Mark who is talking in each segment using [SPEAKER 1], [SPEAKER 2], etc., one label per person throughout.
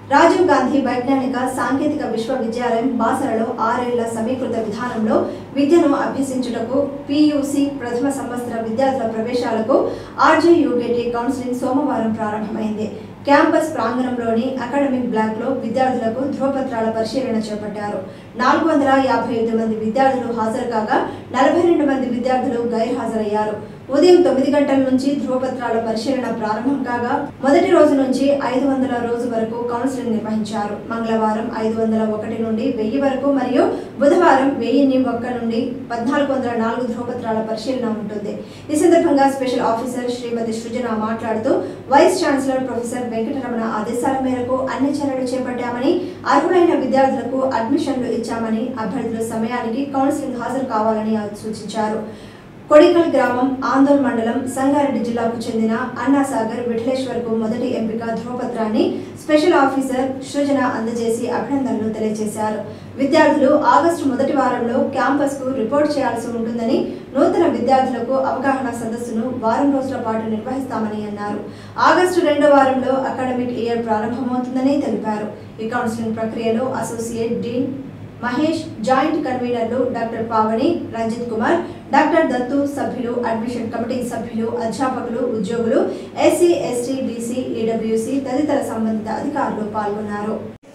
[SPEAKER 1] రాజీవ్ గాంధీ వైజ్ఞానిక సాంకేతిక విశ్వవిద్యాలయం బాసరలో ఆరేళ్ల సమీకృత విధానంలో విద్యను అభ్యసించుటకు పియూసి ప్రథమ సంవత్సర విద్యార్థుల ప్రవేశాలకు ఆర్జేయుగేటి కౌన్సిలింగ్ సోమవారం ప్రారంభమైంది క్యాంపస్ ప్రాంగణంలోని అకాడమిక్ బ్లాక్ లో విద్యార్థులకు ధ్రువపత్రాల పరిశీలన చేపట్టారు నాలుగు వందల యాభై ఐదు మంది విద్యార్థులు హాజరు కాగా నలభై రెండు మంది విద్యార్థులు గైర్హాజరయ్యారు ఉదయం తొమ్మిది గంటల నుంచి ధ్రువపత్రాల పరిశీలన ప్రారంభం కాగా మొదటి రోజు నుంచి ఐదు వందల రోజు వరకు కౌన్సిలింగ్ నిర్వహించారు మంగళవారం ఐదు వందల ఒకటి నుండి వెయ్యి వరకు మరియు బుధవారం వెయ్యిన్ని ఒక్క నుండి పద్నాలుగు వందల నాలుగు ధ్రువపత్రాల పరిశీలన ఉంటుంది ఈ సందర్భంగా స్పెషల్ ఆఫీసర్ శ్రీమతి సృజన మాట్లాడుతూ వైస్ ఛాన్సలర్ ప్రొఫెసర్ వెంకటరమణ ఆదేశాల మేరకు అన్ని చర్యలు చేపట్టామని అర్హులైన విద్యార్థులకు అడ్మిషన్లు ఇచ్చామని అభ్యర్థులు సమయానికి కౌన్సిలింగ్ హాజరు కావాలని సూచించారు కొడికల్ గ్రామం ఆందోళ్ మండలం సంగారెడ్డి జిల్లాకు చెందిన అన్నాసాగర్ విఠలేశ్వర్కు మొదటి ఎంపిక ధ్రువపత్రాన్ని స్పెషల్ ఆఫీసర్ సృజన అందజేసి అభినందనలు తెలియజేశారు విద్యార్థులు ఆగస్టు మొదటి వారంలో క్యాంపస్ కు రిపోర్ట్ చేయాల్సి ఉంటుందని నూతన విద్యార్థులకు అవగాహన సదస్సును వారం రోజుల పాటు నిర్వహిస్తామని అన్నారు ఆగస్టు రెండో వారంలో అకాడమిక్ ఇయర్ ప్రారంభమవుతుందని తెలిపారు ఈ కౌన్సిలింగ్ ప్రక్రియలో అసోసియేట్ డీన్ మహేష్ జాయింట్ కన్వీనర్లు డాక్టర్ పావని రంజిత్ కుమార్ డాక్టర్ దత్తు సభ్యులు అడ్మిషన్ కమిటీ సభ్యులు అధ్యాపకులు ఉద్యోగులు ఎస్సీ ఎస్టీ బీసీ ఈడబ్ల్యూసీ తదితర సంబంధిత అధికారులు పాల్గొన్నారు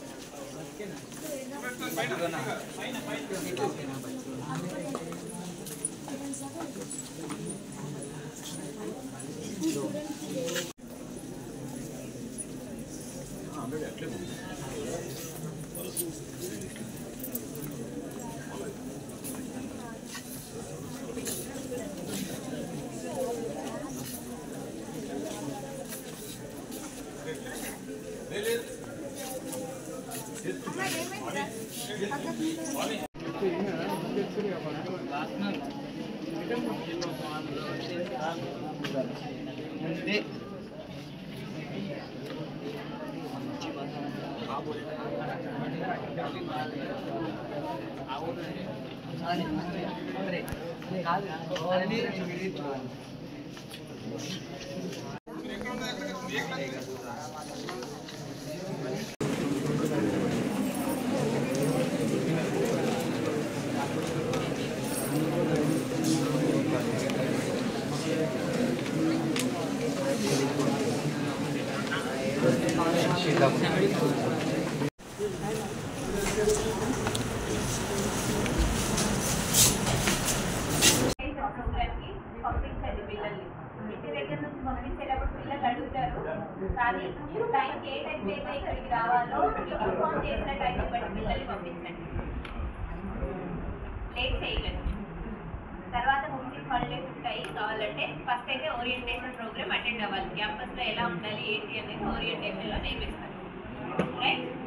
[SPEAKER 2] ప్రోగ్రామ్కి పంపించండి పిల్లల్ని ఇంటి దగ్గర నుంచి పంపించేటప్పుడు పిల్లలు అడుగుతారు కానీ మీరు టైంకి ఏ టైంకి అయితే ఇక్కడికి రావాలో మీకు ఇన్ఫార్మ్ చేసిన టైంని బట్టి పిల్లల్ని పంపించండి లేట్ చేయగలరు తర్వాత ముస్లిం హాలిడేస్ ఉంటాయి కావాలంటే ఫస్ట్ అయితే ఓరియంటేషన్ ప్రోగ్రామ్ అటెండ్ అవ్వాలి క్యాంపస్లో ఎలా ఉండాలి ఏంటి అనేది ఓరియంటేషన్లో నేర్పిస్తారు రైట్